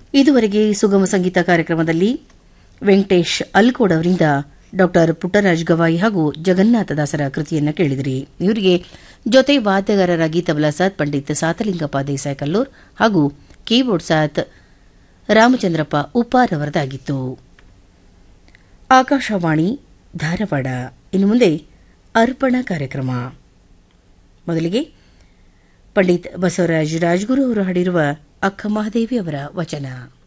ಇದುವರೆಗೆ ಸುಗಮ ಸಂಗೀತ ಕಾರ್ಯಕ್ರಮದಲ್ಲಿ ವೆಂಕಟೇಶ್ ಅಲ್ಕೋಡ್ ಅವರಿಂದ ಡಾಕ್ಟರ್ ಪುಟ್ಟರಾಜ್ ಗವಾಯಿ ಹಾಗೂ ಜಗನ್ನಾಥದಾಸರ ಕೃತಿಯನ್ನು ಕೇಳಿದಿರಿ ಇವರಿಗೆ ಜೊತೆ ವಾದ್ಯಗಾರರಾಗಿ ತಬಲಾ ಸಾತ್ ಪಂಡಿತ್ ಸಾತಲಿಂಗಪ್ಪ ದೇಸಾಯಿ ಕಲ್ಲೂರ್ ಹಾಗೂ ಕೀಬೋರ್ಡ್ ಸಾತ್ ರಾಮಚಂದ್ರಪ್ಪ ಉಪ್ಪಾರ್ ಅವರದಾಗಿತ್ತು ಆಕಾಶವಾಣಿ ಧಾರವಾಡ ಇನ್ನು ಮುಂದೆ ಅರ್ಪಣ ಕಾರ್ಯಕ್ರಮ ಮೊದಲಿಗೆ ಪಂಡಿತ್ ಬಸವರಾಜ್ ರಾಜ್ಗುರು ಅವರು ಹಾಡಿರುವ ಅಕ್ಕ ಮಹಾದೇವಿ ಅವರ ವಚನ